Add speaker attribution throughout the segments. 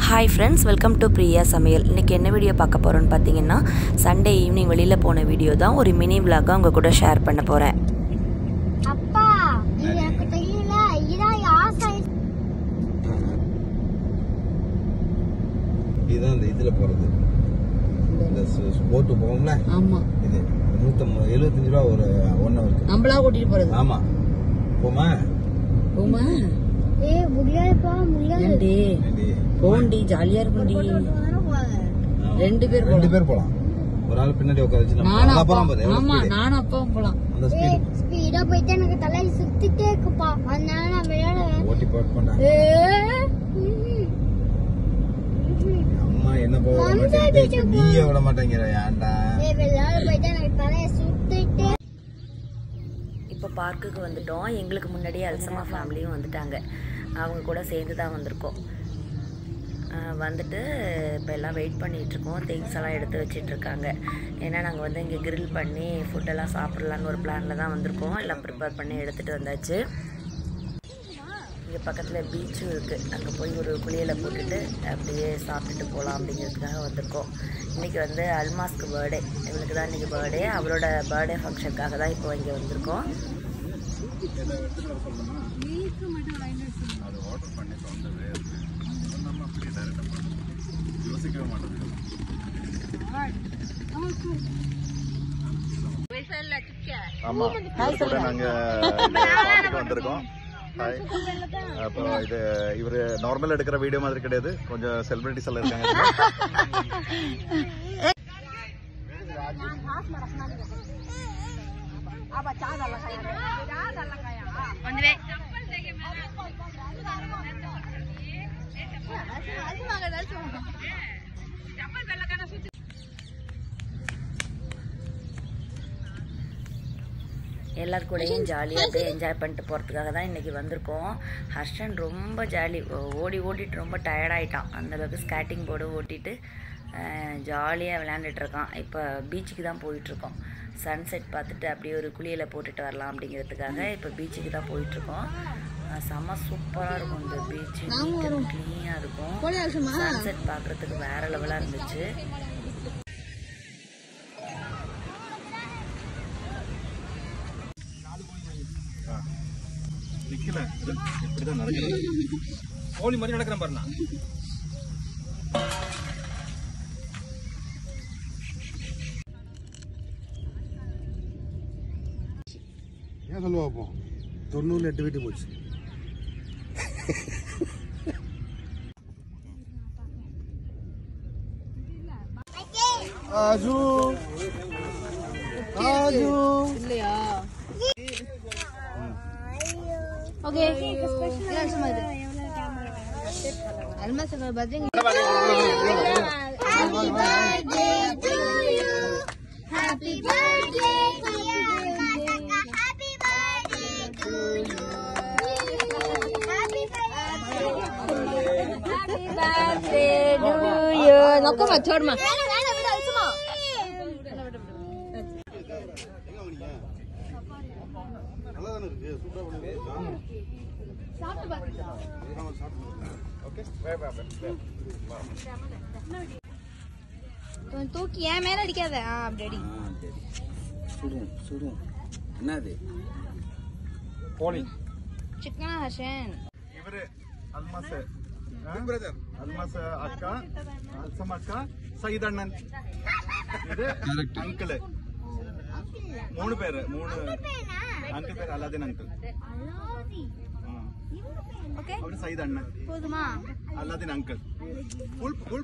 Speaker 1: Hi friends welcome to Priya சமையல் இன்றைக்கி என்ன வீடியோ பார்க்க போகிறோன்னு பார்த்தீங்கன்னா சண்டே ஈவினிங் வெளியில் போன வீடியோ தான் ஒரு மினி விலாக உங்கள் கூட ஷேர் பண்ண போகிறேன்
Speaker 2: அப்பா இது எனக்கு தெரியல இதான் யார் சைஸ்
Speaker 3: இதுதான் இந்த இதுல போறது இந்த போட்டு போகும்ல
Speaker 4: ஆமா
Speaker 3: இது நூத்தம்பது எழுபத்தஞ்சு ரூபா ஒரு ஒன் ஹவருக்கு
Speaker 4: நம்மளா கூட்டிட்டு போறது
Speaker 3: ஆமா போமா
Speaker 4: போமா
Speaker 2: ஏ முடியாதுப்பா முடியாது
Speaker 4: ஏன்டி
Speaker 3: ஏண்டி?
Speaker 4: போண்டி ஜாலியா இருக்கும்டி
Speaker 3: ஆமா.
Speaker 4: ரெண்டு பேர்
Speaker 3: ரெண்டு
Speaker 4: போலாம்
Speaker 3: பேர் போலாம் ஒரு ஆள் பின்னாடி உட்கார வச்சு நம்ம
Speaker 4: நானும்
Speaker 3: அங்க
Speaker 4: அப்பா
Speaker 3: போலாம் பாரு எவ்வளவு
Speaker 4: ஆமா
Speaker 3: speed.
Speaker 4: நானும் அப்பாவும் போலாம்
Speaker 3: அந்த
Speaker 2: ஏ
Speaker 3: ஸ்பீடு
Speaker 2: ஸ்பீடா போயிட்டு எனக்கு தலை சுத்திட்டே இருக்குப்பா அதனால நான் விளையாடுவேன்
Speaker 3: ஓட்டி பாட் பண்ண
Speaker 2: ஏ ம்ஹும். ம்ஹும்.
Speaker 3: அம்மா என்ன போக விட
Speaker 2: வந்து
Speaker 3: மாட்டேங்குது
Speaker 2: அடிச்சு
Speaker 3: நீயே விட மாட்டேங்கிற ஏன்டா
Speaker 2: ஏ விளையாட போயிட்டு எனக்கு தலையை சுத்திட்டே
Speaker 1: இப்போ பார்க்குக்கு வந்துட்டோம் எங்களுக்கு முன்னாடியே அல்சமா ஃபேமிலியும் வந்துட்டாங்க அவங்க கூட சேர்ந்து தான் வந்திருக்கோம் ஆஹ் வந்துட்டு இப்போ எல்லாம் வெயிட் பண்ணிகிட்ருக்கோம் திங்ஸ் எல்லாம் எடுத்து வச்சிட்ருக்காங்க ஏன்னா நாங்கள் வந்து இங்கே grill பண்ணி ஃபுட்டெல்லாம் சாப்பிட்லான்னு ஒரு பிளானில் தான் வந்திருக்கோம் எல்லாம் ப்ரிப்பேர் பண்ணி எடுத்துகிட்டு வந்தாச்சு இங்கே பக்கத்தில் பீச்சும் இருக்குது அங்கே போய் ஒரு குளியலை போட்டுட்டு அப்படியே சாப்பிட்டுட்டு போகலாம் அப்படிங்கிறதுக்காக வந்திருக்கோம் இன்றைக்கி வந்து அல்மாஸ்க்கு பர்த்டே இவளுக்கு தான் இன்றைக்கி பர்த்டே அவளோட பர்த்டே ஃபங்க்ஷனுக்காக தான் இப்போ இங்கே வந்திருக்கோம்
Speaker 5: ஆமா இவர் கூட நாங்க இந்த பார்ட்டிக்கு வந்திருக்கோம் ஹாய் அப்புறம் இது இவரு நார்மல் எடுக்கிற வீடியோ மாதிரி கிடையாது கொஞ்சம் செலிபிரிட்டிஸ் எல்லாம் இருக்காங்க
Speaker 1: எல்லார் கூடயும் ஜாலியாக அப்படியே என்ஜாய் பண்ணிட்டு போகிறதுக்காக தான் இன்றைக்கி வந்திருக்கோம் ஹர்ஷன் ரொம்ப ஜாலி ஓடி ஓடிட்டு ரொம்ப டயர்டாயிட்டான் அந்தளவுக்கு ஸ்கேட்டிங் போர்டு ஓட்டிட்டு ஜாலியாக விளையாண்டுட்டு இருக்கான் இப்போ பீச்சுக்கு தான் போயிட்டுருக்கோம் சன்செட் பார்த்துட்டு அப்படியே ஒரு குளியலை போட்டுட்டு வரலாம் அப்படிங்கிறதுக்காக இப்போ பீச்சுக்கு தான் போயிட்டுருக்கோம் அஹ் செம்ம சூப்பராக இருக்கும் இந்த பீச்சு க்ளீனாக இருக்கும் சன்செட் பார்க்குறதுக்கு வேறு லெவலாக இருந்துச்சு
Speaker 3: நிக்கல இப்படிதான் நடக்குது கோழி மாதிரி நடக்கிறேன் பாருண்ணா ஏன் சொல்லுவா அப்போ தொண்ணூறு எட்டு வீட்டு போச்சு Aju Aju
Speaker 4: okay Almas birthday
Speaker 2: Happy birthday to you. Happy birthday to you. Happy birthday to you. Happy birthday.
Speaker 4: நொக்கமா சோடுமா
Speaker 2: வேணாம், வேணாம், விடு, அழுத்துமா.
Speaker 3: நல்லா தானே இருக்கு சூப்பரா பண்ணுங்க ஓகே பை பை பை
Speaker 2: கொஞ்சம் தூக்கி என் மேல அடிக்காத ஆ, அப்படி அடி
Speaker 3: சுடும் சுடும் என்னது கோழி
Speaker 2: சிக்கனா ஹர்ஷன்
Speaker 5: இவரு அல்மாஸ்
Speaker 3: பிரதர்
Speaker 5: அல்மாஸ் அக்கா அல்சம் அக்கா சயித் அண்ணன் இது அங்கிள் மூணு பேரு மூணு அங்கிள் பேர் அல்லாதீன் அங்கிள்
Speaker 2: ஓகே
Speaker 5: அவரு சயித் அண்ணன்
Speaker 2: போதுமா
Speaker 5: அல்லாதீன் அங்கிள் ஃபுல் ஃபுல்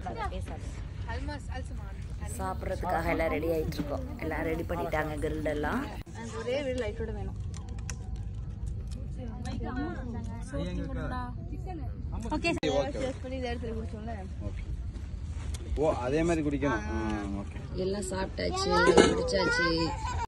Speaker 1: சாப்பிட்றதுக்காக எல்லாம் ரெடி ஆயிட்டு இருக்கோம் எல்லாம் ரெடி பண்ணிட்டாங்க grill எல்லாம்
Speaker 4: ஒரே வீடு லைட்டோட வேணும் ஓகே பண்ணி இந்த இடத்துல குடிச்சோம்ல
Speaker 3: ஓ அதே மாதிரி குடிக்கணும் ஓகே
Speaker 4: எல்லாம் சாப்பிட்டாச்சு குடிச்சாச்சு